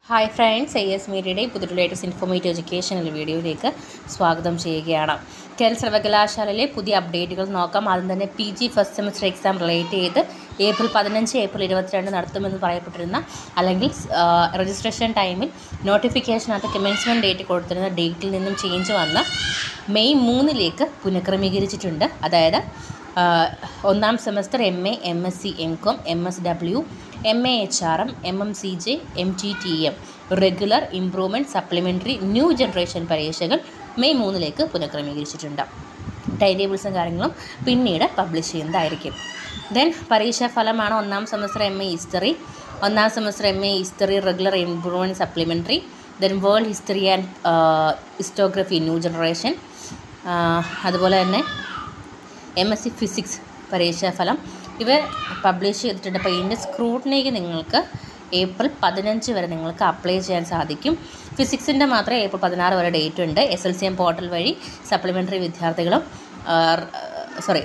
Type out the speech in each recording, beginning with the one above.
hi friends I S മീഡിയയുടെ പുതിയ latest informative educational വീഡിയോയിലേക്ക് സ്വാഗതം ചെയ്യുകയാണ് കേരള സർവകലാശാലയിലെ പുതിയ അപ്ഡേറ്റുകൾ നോക്കാം ആദ്യം തന്നെ P G first semester exam relate ചെയ്ത് ഏപ്രിൽ പതിനഞ്ച് ഏപ്രിൽ ഇരുപത്തിരണ്ട് നടത്തുമെന്ന് പറയപ്പെട്ടിരുന്ന അല്ലെങ്കിൽ രജിസ്ട്രേഷൻ ടൈമിൽ നോട്ടിഫിക്കേഷനകത്ത് കമൻസ്മെൻറ്റ് ഡേറ്റ് കൊടുത്തിരുന്ന ഡേറ്റിൽ നിന്നും ചേഞ്ച് വന്ന് മെയ് മൂന്നിലേക്ക് പുനഃക്രമീകരിച്ചിട്ടുണ്ട് അതായത് ആഹ് ഒന്നാം semester M A M S C M com M S W M A H R M M M C J M T T M regular improvement supplementary new generation പരീക്ഷകൾ May മൂന്നിലേക്ക് പുനഃക്രമീകരിച്ചിട്ടുണ്ട് time ടേബിൾസും കാര്യങ്ങളും പിന്നീട് publish ചെയ്യുന്നതായിരിക്കും then പരീക്ഷാ ഫലമാണ് ഒന്നാം സെമസ്റ്റർ എം എ ഹിസ്റ്ററി ഒന്നാം semester M A history regular improvement supplementary then world history and historiography new generation അതുപോലെ തന്നെ എം എസ് സി ഫിസിക്സ് പരീക്ഷാഫലം ഇവ പബ്ലിഷ് ചെയ്തിട്ടുണ്ട് അപ്പോൾ ഇതിൻ്റെ സ്ക്രൂട്ടിനിക്ക് നിങ്ങൾക്ക് ഏപ്രിൽ പതിനഞ്ച് വരെ നിങ്ങൾക്ക് അപ്ലൈ ചെയ്യാൻ സാധിക്കും ഫിസിക്സിൻ്റെ മാത്രമേ ഏപ്രിൽ പതിനാറ് വരെ ഡേറ്റ് ഉണ്ട് S L C M portal വഴി സപ്ലിമെൻ്ററി വിദ്യാർത്ഥികളും സോറി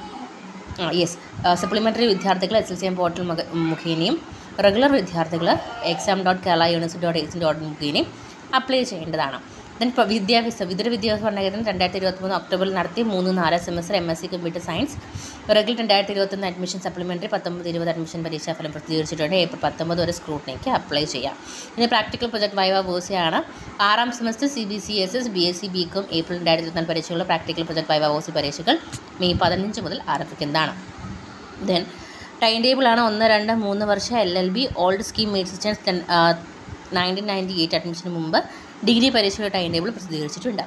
യെസ് സപ്ലിമെൻ്ററി വിദ്യാർത്ഥികൾ S L C M portal മുഖ മുഖേനയും റെഗുലർ വിദ്യാർത്ഥികൾ exam dot Kerala university dot എക്സിൻ ഡോട്ട് മുഖേനയും അപ്ലൈ ചെയ്യേണ്ടതാണ് ദെൻ ഇപ്പോൾ വിദ്യാഭ്യാസ വിതര വിദ്യാഭ്യാസ ഭരണഘടന രണ്ടായിരത്തി ഇരുപത്തിമൂന്ന് ഒക്ടോബറിൽ നടത്തി മൂന്ന് നാല് semester M S C computer science regular രണ്ടായിരത്തി ഇരുപത്തൊന്ന് അഡ്മിഷൻ സപ്ലിമെൻ്ററി പത്തൊമ്പത് ഇരുപത് അഡ്മിഷൻ പരീക്ഷാഫലം പ്രസിദ്ധീകരിച്ചിട്ടുണ്ട് ഏപ്രിൽ പത്തൊമ്പത് വരെ സ്ക്രൂട്ടിനിക്ക് അപ്ലൈ ചെയ്യാം ഇനി പ്രാക്ടിക്കൽ പ്രൊജക്ട് വൈവ വോസിയാണ് ആറാം semester C B C S S B S C B com April രണ്ടായിരത്തി ഇരുപത്തിനാല് പരീക്ഷകളുടെ പ്രാക്ടിക്കൽ പ്രൊജക്ട് വൈവ വോസി പരീക്ഷകൾ മെയ് പതിനഞ്ച് മുതൽ ആരംഭിക്കുന്നതാണ് ദെൻ ടൈം ടേബിളാണ് ഒന്ന് രണ്ട് മൂന്ന് വർഷം L L B old scheme മേഡ്സിസ്റ്റൻസ് നയൻറ്റീൻ നയൻറ്റി എയ്റ്റ് അഡ്മിഷന് മുമ്പ് ഡിഗ്രി പരീക്ഷയുടെ ടൈം ടേബിൾ പ്രസിദ്ധീകരിച്ചിട്ടുണ്ട്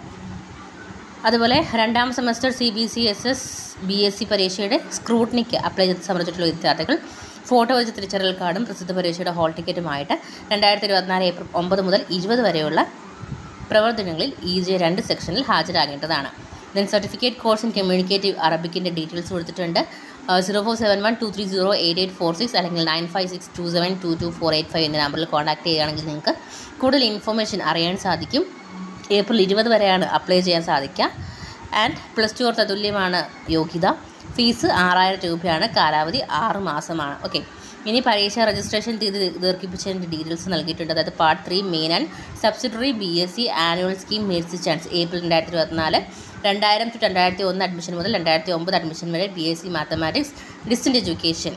അതുപോലെ രണ്ടാം semester C B C S S B S C പരീക്ഷയുടെ സ്ക്രൂട്ടിനിക്ക് അപ്ലൈ ചെയ്ത് സമർപ്പിച്ചിട്ടുള്ള വിദ്യാർത്ഥികൾ ഫോട്ടോ വെച്ച് തിരിച്ചറിയൽ കാർഡും പ്രസിദ്ധ പരീക്ഷയുടെ ഹോൾ ടിക്കറ്റുമായിട്ട് രണ്ടായിരത്തി ഇരുപത്തിനാല് ഏപ്രിൽ ഒമ്പത് മുതൽ ഇരുപത് വരെയുള്ള പ്രവർത്തനങ്ങളിൽ ഇ ജെ രണ്ട് സെക്ഷനിൽ ഹാജരാകേണ്ടതാണ് then certificate course in communicative അറബിക്കിൻ്റെ ഡീറ്റെയിൽസ് കൊടുത്തിട്ടുണ്ട് zero four seven one two three zero eight eight four six അല്ലെങ്കിൽ nine five six two seven two two four eight five എന്ന നമ്പറിൽ കോൺടാക്ട് ചെയ്യുകയാണെങ്കിൽ നിങ്ങൾക്ക് കൂടുതൽ ഇൻഫർമേഷൻ അറിയാൻ സാധിക്കും ഏപ്രിൽ ഇരുപത് വരെയാണ് അപ്ലൈ ചെയ്യാൻ സാധിക്കുക ആൻഡ് പ്ലസ് ടു തതുല്യമാണ് യോഗ്യത ഫീസ് ആറായിരം രൂപയാണ് കാലാവധി ആറ് മാസമാണ് ഓക്കെ ഇനി പരീക്ഷ രജിസ്ട്രേഷൻ തീയതി ദീർഘിപ്പിച്ചതിൻ്റെ ഡീറ്റെയിൽസ് നൽകിയിട്ടുണ്ട് അതായത് part three main and subsidiary B S C annual scheme mercy chance April രണ്ടായിരത്തി ഇരുപത്തിനാല് രണ്ടായിരം ടു രണ്ടായിരത്തി ഒന്ന് അഡ്മിഷൻ മുതൽ രണ്ടായിരത്തി ഒമ്പത് അഡ്മിഷൻ വരെ B S C mathematics distant education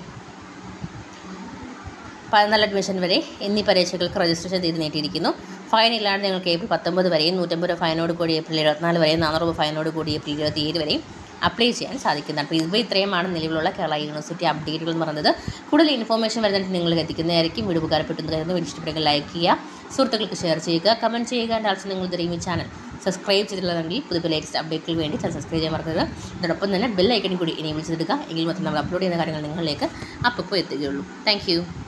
പതിനാല് അഡ്മിഷൻ വരെ എന്നീ പരീക്ഷകൾക്ക് രജിസ്ട്രേഷൻ ചെയ്ത് നേടിയിരിക്കുന്നു ഫൈൻ ഇല്ലാണ്ട് നിങ്ങൾക്ക് ഏപ്രിൽ പത്തൊമ്പത് വരെയും നൂറ്റമ്പത് രൂപ ഫൈനോട് കൂടി ഏപ്രിൽ ഇരുപത്തിനാല് വരെയും നാനൂറ് രൂപ ഫൈനോട് കൂടി ഏപ്രിൽ ഇരുപത്തി ഏഴ് വരെയും അപ്ലൈ ചെയ്യാൻ സാധിക്കുന്നതാണ് അപ്പോൾ ഇവ ഇത്രയുമാണ് നിലവിലുള്ള കേരള യൂണിവേഴ്സിറ്റി അപ്ഡേറ്റുകൾ എന്ന് പറയുന്നത് കൂടുതൽ ഇൻഫോർമേഷൻ വരുന്നതിന് നിങ്ങൾക്ക് എത്തിക്കുന്നതായിരിക്കും വീഡിയോ ഉപകാരപ്പെട്ടെന്ന് കരുതുന്നു വീഡിയോ ഇഷ്ടപ്പെടുക ലൈക്ക് ചെയ്യുക സുഹൃത്തുക്കൾക്ക് ഷെയർ ചെയ്യുക കമൻറ്റ് ചെയ്യുക എൻ്റെ ആൾസോ നിങ്ങൾ ഇതുവരെയും ഈ ചാനൽ സബ്സ്ക്രൈബ് ചെയ്തിട്ടുള്ളതെങ്കിൽ പുതിയ പുതിയ ലേറ്റസ്റ്റ് അപ്ഡേറ്റുകൾ വേണ്ടി ചാനൽ സബ്സ്ക്രൈബ് ചെയ്യാൻ മറക്കരുത് അതോടൊപ്പം തന്നെ ബെൽ ഐക്കണിൽ കൂടി എനേബിൾ ചെയ്തിടുക എങ്കിൽ മാത്രം നമ്മൾ അപ്ലോഡ് ചെയ്യുന്ന കാര്യങ്ങൾ നിങ്ങളിലേക്ക് അപ്പോൾ എത്തുകയുള്ളൂ താങ്ക്